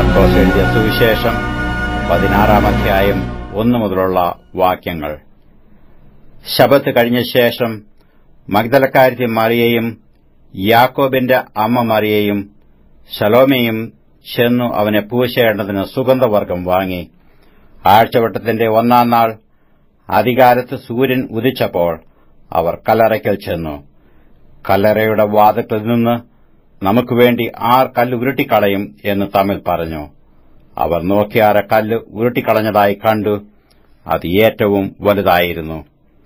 മാർക്കോസ് എഴുതിയ സുവിശേഷം പതിനാറാം അധ്യായം ഒന്നു മുതലുള്ള വാക്യങ്ങൾ ശബത്ത് കഴിഞ്ഞ ശേഷം മഗ്ദലക്കാരത്തി മറിയയും യാക്കോബിന്റെ അമ്മ മറിയയും ശലോമയും ചെന്നു അവനെ പൂശേണ്ടതിന് സുഗന്ധവർഗം വാങ്ങി ആഴ്ചവട്ടത്തിന്റെ ഒന്നാം നാൾ അധികാരത്ത് സൂര്യൻ ഉദിച്ചപ്പോൾ അവർ കല്ലറയ്ക്കൽ ചെന്നു കല്ലറയുടെ വാതിക്കൽ നിന്ന് നമുക്ക് വേണ്ടി ആർ കല്ല് ഉരുട്ടിക്കളയും എന്ന് തമ്മിൽ പറഞ്ഞു അവർ നോക്കിയാറ കല്ല് ഉരുട്ടിക്കളഞ്ഞതായി കണ്ടു അത് ഏറ്റവും വലുതായിരുന്നു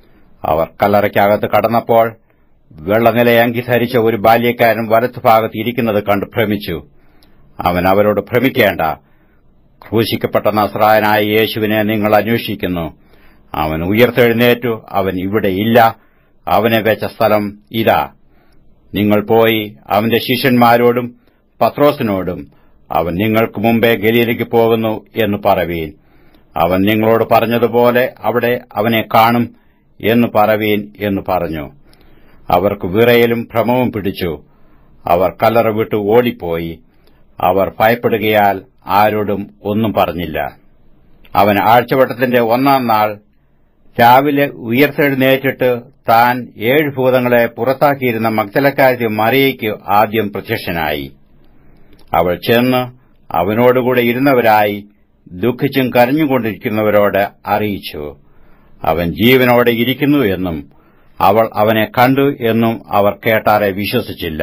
അവർ കല്ലറയ്ക്കകത്ത് കടന്നപ്പോൾ വെള്ളനിലയങ്കി ധരിച്ച ഒരു ബാല്യക്കാരൻ വലത്തുഭാഗത്ത് ഇരിക്കുന്നത് കണ്ട് ഭ്രമിച്ചു അവൻ അവരോട് ഭ്രമിക്കേണ്ട ക്രൂശിക്കപ്പെട്ട നസ്രായനായ യേശുവിനെ നിങ്ങൾ അന്വേഷിക്കുന്നു അവൻ ഉയർത്തെഴുന്നേറ്റു അവൻ ഇവിടെയില്ല അവനെ വെച്ച സ്ഥലം ഇതാ നിങ്ങൾ പോയി അവന്റെ ശിഷ്യന്മാരോടും പത്രോസിനോടും അവൻ നിങ്ങൾക്ക് മുമ്പേ ഗലീലയ്ക്ക് പോകുന്നു എന്ന് പറവീൻ അവൻ നിങ്ങളോട് പറഞ്ഞതുപോലെ അവിടെ അവനെ കാണും എന്ന് പറവീൻ എന്ന് പറഞ്ഞു അവർക്ക് വിറയലും ഭ്രമവും പിടിച്ചു അവർ കല്ലറ വിട്ട് ഓടിപ്പോയി അവർ ഭയപ്പെടുകയാൽ ആരോടും ഒന്നും പറഞ്ഞില്ല അവൻ ആഴ്ചവട്ടത്തിന്റെ ഒന്നാം നാൾ രാവിലെ ഉയർത്തെഴുന്നേറ്റിട്ട് താൻ ഏഴ് ഭൂതങ്ങളെ പുറത്താക്കിയിരുന്ന മഗ്ദലക്കാരി മറിയയ്ക്ക് ആദ്യം പ്രത്യക്ഷനായി അവൾ ചെന്ന് അവനോടുകൂടെ ഇരുന്നവരായി ദുഃഖിച്ചും കരഞ്ഞുകൊണ്ടിരിക്കുന്നവരോട് അറിയിച്ചു അവൻ ജീവനോടെ ഇരിക്കുന്നു എന്നും അവൾ അവനെ കണ്ടു എന്നും അവർ കേട്ടാറെ വിശ്വസിച്ചില്ല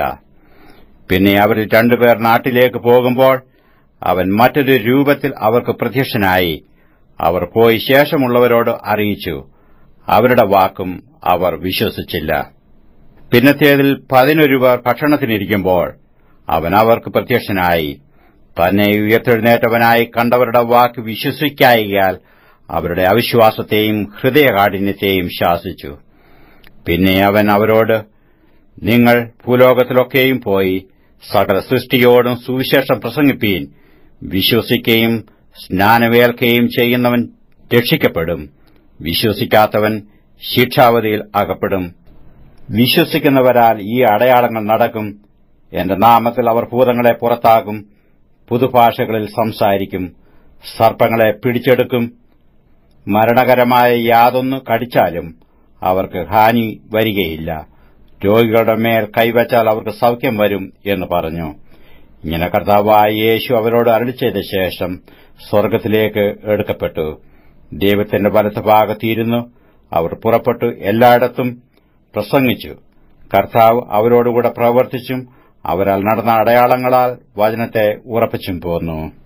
പിന്നെ അവരിൽ രണ്ടുപേർ നാട്ടിലേക്ക് പോകുമ്പോൾ അവൻ മറ്റൊരു രൂപത്തിൽ അവർക്ക് പ്രത്യക്ഷനായി അവർ പോയി ശേഷമുള്ളവരോട് അറിയിച്ചു അവരുടെ വാക്കും അവർ വിശ്വസിച്ചില്ല പിന്നത്തേതിൽ പതിനൊരു പേർ ഭക്ഷണത്തിനിരിക്കുമ്പോൾ അവൻ അവർക്ക് പ്രത്യക്ഷനായി തന്നെ ഉയർത്തെഴുന്നേറ്റവനായി കണ്ടവരുടെ വാക്ക് വിശ്വസിക്കായികയാൽ അവരുടെ അവിശ്വാസത്തെയും ഹൃദയകാഠിന്യത്തെയും ശാസിച്ചു പിന്നെ അവൻ അവരോട് നിങ്ങൾ ഭൂലോകത്തിലൊക്കെയും പോയി സകല സൃഷ്ടിയോടും സുവിശേഷം പ്രസംഗിപ്പീൻ വിശ്വസിക്കുകയും സ്നാനവേൽക്കുകയും ചെയ്യുന്നവൻ രക്ഷിക്കപ്പെടും വിശ്വസിക്കാത്തവൻ ശിക്ഷാവധിയിൽ അകപ്പെടും വിശ്വസിക്കുന്നവരാൽ ഈ അടയാളങ്ങൾ നടക്കും എന്റെ നാമത്തിൽ അവർ ഭൂതങ്ങളെ പുറത്താക്കും പുതുഭാഷകളിൽ സംസാരിക്കും സർപ്പങ്ങളെ പിടിച്ചെടുക്കും മരണകരമായ യാതൊന്ന് കടിച്ചാലും അവർക്ക് ഹാനി വരികയില്ല രോഗികളുടെ മേൽ കൈവച്ചാൽ അവർക്ക് സൌഖ്യം വരും എന്ന് പറഞ്ഞു ഇങ്ങനെ കർത്താവായ യേശു അവരോട് അരളി ചെയ്ത ശേഷം സ്വർഗത്തിലേക്ക് എടുക്കപ്പെട്ടു ദൈവത്തിന്റെ വലത്തുഭാഗത്തിരുന്നു അവർ പുറപ്പെട്ടു എല്ലായിടത്തും പ്രസംഗിച്ചു കർത്താവ് അവരോടുകൂടെ പ്രവർത്തിച്ചും അവരാൽ നടന്ന അടയാളങ്ങളാൽ വചനത്തെ ഉറപ്പിച്ചും പോന്നു